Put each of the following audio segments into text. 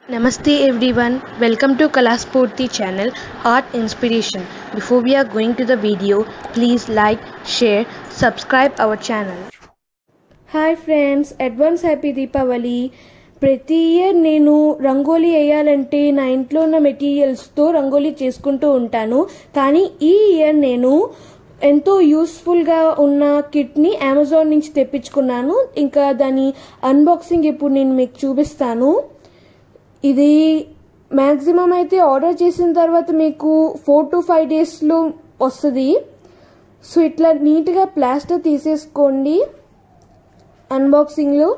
Namaste everyone, welcome to Kalaspurti channel Art Inspiration. Before we are going to the video, please like, share, subscribe our channel. Hi friends advance happy Deepavali ప్రతి year నేను రంగోలీ వేయాలంటే నా ఇంట్లో ఉన్న మెటీరియల్స్తో రంగోలీ చేసుకుంటూ ఉంటాను కానీ ఈ ఇయర్ నేను ఎంతో యూస్ఫుల్గా ఉన్న కిట్ని అమెజాన్ నుంచి తెప్పించుకున్నాను ఇంకా దాని అన్బాక్సింగ్ ఇప్పుడు నేను మీకు చూపిస్తాను ఇది మ్యాక్సిమం అయితే ఆర్డర్ చేసిన తర్వాత మీకు ఫోర్ టు ఫైవ్ డేస్లో వస్తుంది సో ఇట్లా నీట్గా ప్లాస్టర్ తీసేసుకోండి అన్బాక్సింగ్లో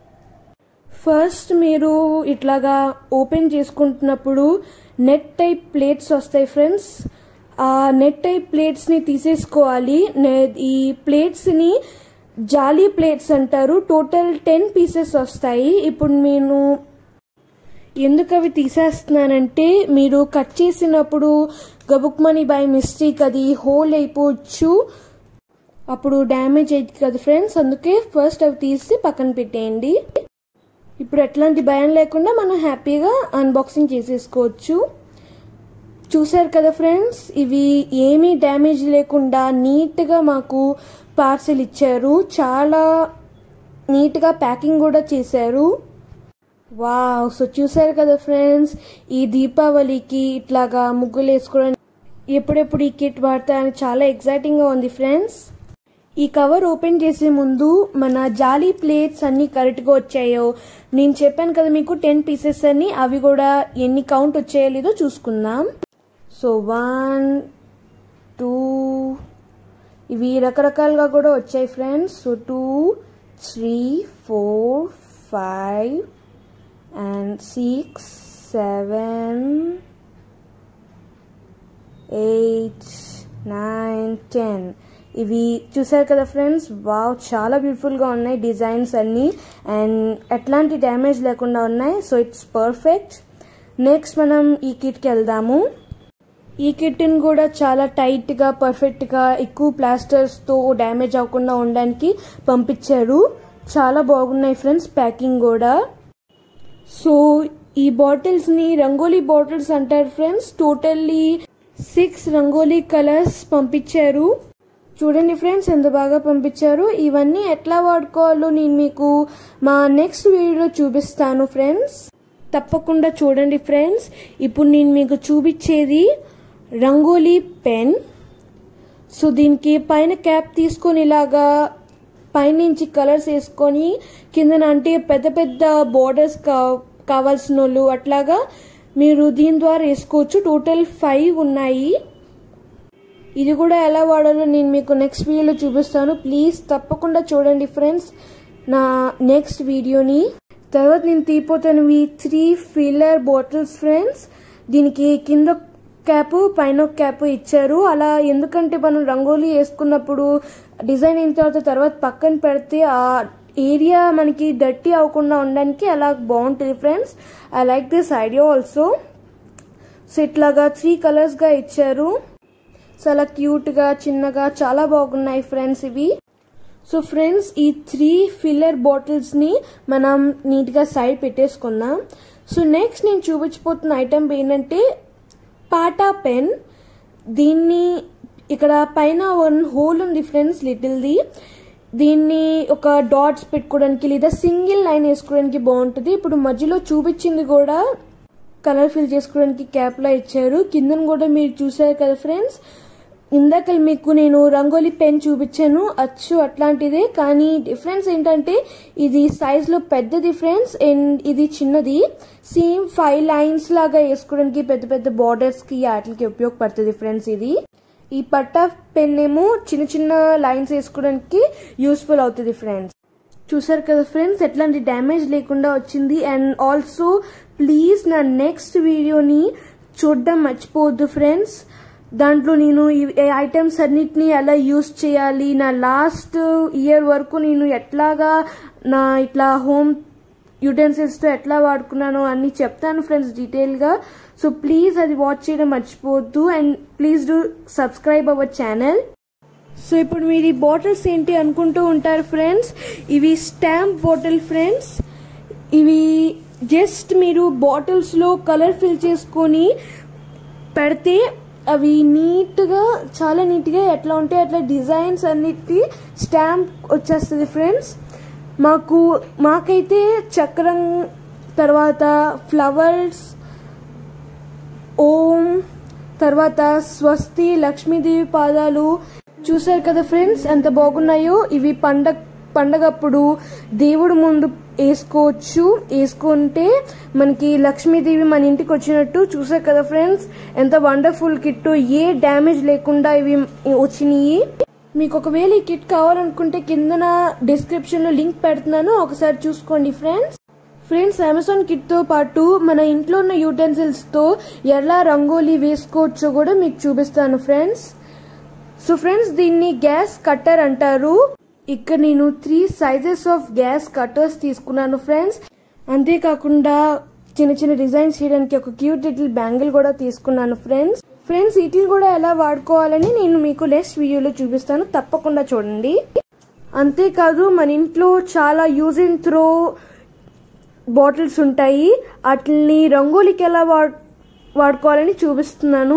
ఫస్ట్ మీరు ఇట్లాగా ఓపెన్ చేసుకుంటున్నప్పుడు నెట్ టైప్ ప్లేట్స్ వస్తాయి ఫ్రెండ్స్ ఆ నెట్ టైప్ ప్లేట్స్ని తీసేసుకోవాలి నే- ఈ ప్లేట్స్ని జాలీ ప్లేట్స్ అంటారు టోటల్ టెన్ పీసెస్ వస్తాయి ఇప్పుడు నేను ఎందుకు అవి తీసేస్తున్నానంటే మీరు కట్ చేసినప్పుడు గబుక్మని బై మిస్టేక్ అది హోల్ అయిపోవచ్చు అప్పుడు డ్యామేజ్ అయింది కదా ఫ్రెండ్స్ అందుకే ఫస్ట్ అవి తీసి పక్కన పెట్టేయండి ఇప్పుడు ఎట్లాంటి భయం లేకుండా మనం హ్యాపీగా అన్బాక్సింగ్ చేసేసుకోవచ్చు చూసారు కదా ఫ్రెండ్స్ ఇవి ఏమీ డ్యామేజ్ లేకుండా నీట్గా మాకు పార్సెల్ ఇచ్చారు చాలా నీట్గా ప్యాకింగ్ కూడా చేశారు వావ్ సో చూసారు కదా ఫ్రెండ్స్ ఈ దీపావళికి ఇట్లాగా ముగ్గులు వేసుకోవడానికి ఎప్పుడెప్పుడు ఈ కిట్ వాడతా అని చాలా ఎగ్జైటింగ్గా ఉంది ఫ్రెండ్స్ ఈ కవర్ ఓపెన్ చేసే ముందు మన జాలీ ప్లేట్స్ అన్ని కరెక్ట్గా వచ్చాయో నేను చెప్పాను కదా మీకు టెన్ పీసెస్ అని అవి కూడా ఎన్ని కౌంట్ వచ్చాయో లేదో చూసుకుందాం సో వన్ టూ ఇవి రకరకాలుగా కూడా వచ్చాయి friends so two three four five and six seven eight nine ten ఇవి చూసారు కదా ఫ్రెండ్స్ వావ్ చాలా బ్యూటిఫుల్గా ఉన్నాయి డిజైన్స్ అన్నీ అండ్ ఎట్లాంటి డ్యామేజ్ లేకుండా ఉన్నాయి సో ఇట్స్ పర్ఫెక్ట్ నెక్స్ట్ మనం ఈ కిట్కి వెళ్దాము ఈ కిట్ని కూడా చాలా టైట్గా పర్ఫెక్ట్గా ఎక్కువ ప్లాస్టర్స్తో డ్యామేజ్ అవ్వకుండా ఉండడానికి పంపించారు చాలా బాగున్నాయి ఫ్రెండ్స్ ప్యాకింగ్ కూడా సో ఈ బాటిల్స్ ని రంగోలీ బాటిల్స్ అంటారు friends totally six rangoli colours పంపించారు చూడండి ఫ్రెండ్స్ ఎంత బాగా పంపించారు ఇవన్నీ ఎట్లా వాడుకోవాలో నేను మీకు మా నెక్స్ట్ వీడియోలో చూపిస్తాను ఫ్రెండ్స్ తప్పకుండా చూడండి ఫ్రెండ్స్ ఇప్పుడు నేను మీకు చూపించేది రంగోలీ పెన్ సో దీనికి పైన క్యాప్ తీసుకొని ఇలాగా పైనుంచి కలర్స్ వేసుకొని కిందన అంటే పెద్ద పెద్ద బోర్డర్స్ కా కావాల్సిన వాళ్ళు అట్లాగా మీరు దీని ద్వారా వేసుకోవచ్చు టోటల్ ఫైవ్ ఉన్నాయి ఇది కూడా ఎలా వాడాలో నేను మీకు నెక్స్ట్ వీడియోలో చూపిస్తాను ప్లీజ్ తప్పకుండా చూడండి ఫ్రెండ్స్ నా నెక్స్ట్ వీడియోని తర్వాత నేను తీపోతాను ఈ త్రీ ఫిల్లర్ బాటిల్స్ ఫ్రెండ్స్ దీనికి కింద క్యాప్ పైన క్యాప్ ఇచ్చారు అలా ఎందుకంటే మనం రంగోలీ వేసుకున్నప్పుడు డిజైన్ అయిన తర్వాత తర్వాత పక్కన పెడితే ఆ ఏరియా మనకి డర్టీ అవ్వకుండా ఉండడానికి అలా బాగుంటుంది friends I like this idea also so ఇట్లాగా త్రీ కలర్స్ గా ఇచ్చారు చాలా క్యూట్ గా చిన్నగా చాలా బాగున్నాయి ఫ్రెండ్స్ ఇవి సో ఫ్రెండ్స్ ఈ త్రీ ఫిల్లర్ బాటిల్స్ ని మనం నీట్ గా సైడ్ పెట్టేసుకుందాం సో నెక్స్ట్ నేను చూపించబోతున్న ఐటమ్ ఏంటంటే పాటా పెన్ దీన్ని ఇక్కడ పైన వన్ హోల్ ఉంది ఫ్రెండ్స్ లిటిల్ది దీన్ని ఒక డాట్స్ పెట్టుకోవడానికి లేదా సింగిల్ లైన్ వేసుకోవడానికి బాగుంటుంది ఇప్పుడు మధ్యలో చూపించింది కూడా కలర్ ఫిల్ చేసుకోవడానికి క్యాప్ లా ఇచ్చారు కిందన కూడా మీరు చూసారు కదా ఫ్రెండ్స్ ఇందాక మీకు నేను రంగోలీ పెన్ చూపించాను అచ్చు అట్లాంటిదే కానీ డిఫరెన్స్ ఏంటంటే ఇది సైజ్ లో పెద్దది ఫ్రెండ్స్ అండ్ ఇది చిన్నది సేమ్ ఫైవ్ లైన్స్ లాగా వేసుకోవడానికి పెద్ద పెద్ద బార్డర్స్ కి వాటికి ఉపయోగపడుతుంది ఫ్రెండ్స్ ఇది ఈ పట్టా పెన్ ఏమో చిన్న చిన్న లైన్స్ వేసుకోవడానికి యూస్ఫుల్ అవుతుంది ఫ్రెండ్స్ చూసారు కదా ఫ్రెండ్స్ ఎట్లాంటి డ్యామేజ్ లేకుండా వచ్చింది అండ్ ఆల్సో ప్లీజ్ నా నెక్స్ట్ వీడియోని చూడడం మర్చిపోవద్దు ఫ్రెండ్స్ దాంట్లో నేను ఈ ఐటమ్స్ అన్నిటిని ఎలా యూస్ చేయాలి నా లాస్ట్ ఇయర్ వరకు నేను ఎట్లాగా నా ఇట్లా హోమ్ యూటెన్సిల్స్తో ఎట్లా వాడుకున్నానో అన్ని చెప్తాను ఫ్రెండ్స్ డీటెయిల్గా సో ప్లీజ్ అది వాచ్ చేయడం మర్చిపోవద్దు and please do subscribe our channel so ఇప్పుడు మీరు ఈ బాటిల్స్ ఏంటి అనుకుంటూ ఉంటారు ఫ్రెండ్స్ ఇవి స్టాంప్ బాటిల్ ఫ్రెండ్స్ ఇవి జస్ట్ మీరు బాటిల్స్లో కలర్ ఫిల్ చేసుకొని పెడితే అవి నీట్గా చాలా నీట్గా ఎట్లా ఉంటే అట్లా డిజైన్స్ అన్నిటి స్టాంప్ వచ్చేస్తుంది ఫ్రెండ్స్ మాకు మాకైతే చక్రం తర్వాత ఫ్లవర్స్ ఓం తర్వాత స్వస్తి లక్ష్మీదేవి పాదాలు చూసారు కదా ఫ్రెండ్స్ ఎంత బాగున్నాయో ఇవి పండగ పండగప్పుడు దేవుడు ముందు వేసుకోవచ్చు వేసుకుంటే మనకి లక్ష్మీదేవి మన ఇంటికి వచ్చినట్టు చూసారు కదా ఫ్రెండ్స్ ఎంత వండర్ఫుల్ కిట్ ఏ డ్యామేజ్ లేకుండా ఇవి వచ్చినాయి మీకు ఒకవేళ ఈ కిట్ కావాలనుకుంటే కిందన డిస్క్రిప్షన్ లో లింక్ పెడుతున్నాను ఒకసారి చూసుకోండి ఫ్రెండ్స్ ఫ్రెండ్స్ అమెజాన్ కిట్ తో పాటు మన ఇంట్లో ఉన్న యూటెన్సిల్స్ తో ఎలా రంగోలీ వేసుకోవచ్చో కూడా మీకు చూపిస్తాను ఫ్రెండ్స్ సో ఫ్రెండ్స్ దీన్ని గ్యాస్ కట్టర్ అంటారు ఇక్కడ నేను three sizes of gas cutters తీసుకున్నాను ఫ్రెండ్స్ అంతేకాకుండా చిన్న చిన్న డిజైన్స్ చేయడానికి ఒక క్యూట్ లిటిల్ బ్యాంగిల్ కూడా తీసుకున్నాను ఫ్రెండ్స్ ఫ్రెండ్స్ వీటిని కూడా ఎలా వాడుకోవాలని నేను మీకు నెక్స్ట్ వీడియోలో చూపిస్తాను తప్పకుండా చూడండి అంతేకాదు మన ఇంట్లో చాలా యూజ్ అండ్ త్రో బాటిల్స్ ఉంటాయి వాటిని రంగోలికి ఎలా వాడ్ వాడుకోవాలని చూపిస్తున్నాను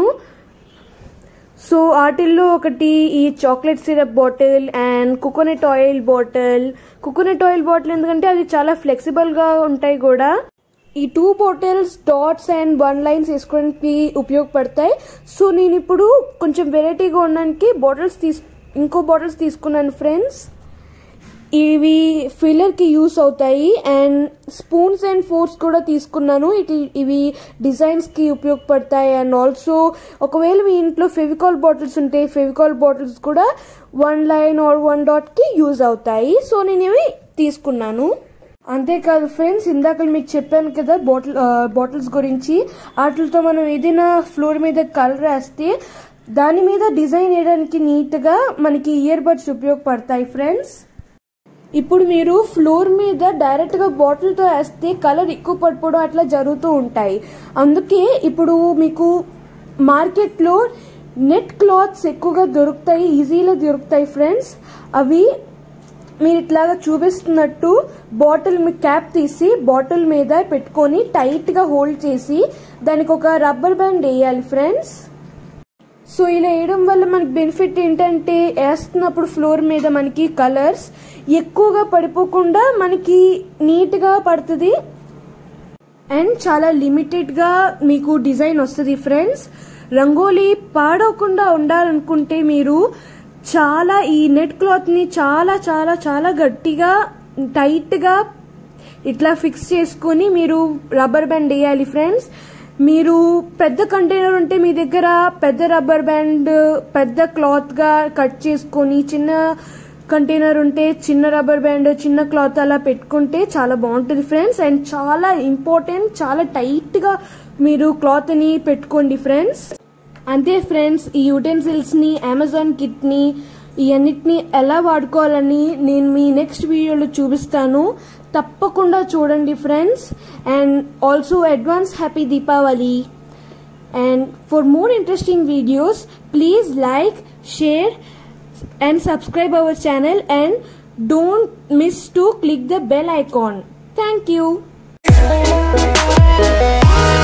సో వాటిల్లో ఒకటి ఈ chocolate syrup bottle and coconut oil bottle coconut oil bottle ఎందుకంటే అది చాలా ఫ్లెక్సిబుల్ గా ఉంటాయి కూడా ఈ two bottles dots and one lines వేసుకోవడానికి ఉపయోగపడతాయి సో నేను ఇప్పుడు కొంచెం వెరైటీగా ఉండడానికి బాటిల్స్ తీసు ఇంకో బాటిల్స్ తీసుకున్నాను ఫ్రెండ్స్ ఇవి ఫిల్లర్ కి యూస్ అవుతాయి అండ్ స్పూన్స్ అండ్ ఫోర్స్ కూడా తీసుకున్నాను ఇట్లా ఇవి డిజైన్స్ కి ఉపయోగపడతాయి అండ్ ఆల్సో ఒకవేళ మీ ఇంట్లో ఫెవికాల్ బాటిల్స్ ఉంటే ఫెవికాల్ బాటిల్స్ కూడా one line or one dot కి యూజ్ అవుతాయి సో నేను ఇవి తీసుకున్నాను అంతేకాదు ఫ్రెండ్స్ ఇందాక మీకు చెప్పాను కదా బాటిల్ బాటిల్స్ గురించి వాటితో మనం ఏదైనా ఫ్లోర్ మీద కలర్ వేస్తే దాని మీద డిజైన్ వేయడానికి నీట్గా మనకి ఇయర్ బడ్స్ ఉపయోగపడతాయి ఫ్రెండ్స్ ఇప్పుడు మీరు ఫ్లోర్ మీద డైరెక్ట్ గా బాటిల్ తో వేస్తే కలర్ ఎక్కువ పడిపోవడం అట్లా జరుగుతూ ఉంటాయి అందుకే ఇప్పుడు మీకు మార్కెట్ లో నెట్ క్లాత్స్ ఎక్కువగా దొరుకుతాయి ఈజీగా దొరుకుతాయి ఫ్రెండ్స్ అవి మీరు ఇట్లాగా చూపిస్తున్నట్టు బాటిల్ మీ క్యాప్ తీసి బాటిల్ మీద పెట్టుకొని టైట్ గా హోల్డ్ చేసి దానికి ఒక రబ్బర్ బ్యాండ్ వేయాలి ఫ్రెండ్స్ సో ఇలా వేయడం వల్ల మనకి బెనిఫిట్ ఏంటంటే వేస్తున్నప్పుడు ఫ్లోర్ మీద మనకి కలర్స్ ఎక్కువగా పడిపోకుండా మనకి నీట్గా పడుతుంది అండ్ చాలా లిమిటెడ్గా మీకు డిజైన్ వస్తుంది ఫ్రెండ్స్ రంగోలీ పాడవకుండా ఉండాలనుకుంటే మీరు చాలా ఈ నెట్ క్లాత్ని చాలా చాలా చాలా గట్టిగా టైట్గా ఇట్లా ఫిక్స్ చేసుకొని మీరు రబ్బర్ బ్యాండ్ వేయాలి ఫ్రెండ్స్ మీరు పెద్ద కంటైనర్ ఉంటే మీ దగ్గర పెద్ద రబ్బర్ బ్యాండ్ పెద్ద క్లాత్ గా కట్ చేసుకొని చిన్న కంటైనర్ ఉంటే చిన్న రబ్బర్ బ్యాండ్ చిన్న క్లాత్ అలా పెట్టుకుంటే చాలా బాగుంటుంది ఫ్రెండ్స్ అండ్ చాలా ఇంపార్టెంట్ చాలా టైట్ గా మీరు క్లాత్ ని పెట్టుకోండి ఫ్రెండ్స్ అంతే ఫ్రెండ్స్ ఈ యూటెన్సిల్స్ ని అమెజాన్ కిట్ ని ఇవన్నిటిని ఎలా వాడుకోవాలని నేను మీ నెక్స్ట్ వీడియోలో చూపిస్తాను తప్పకుండా చూడండి friends and also advance happy Deepavali and for more interesting videos please like share and subscribe our channel and don't miss to click the bell icon. Thank you.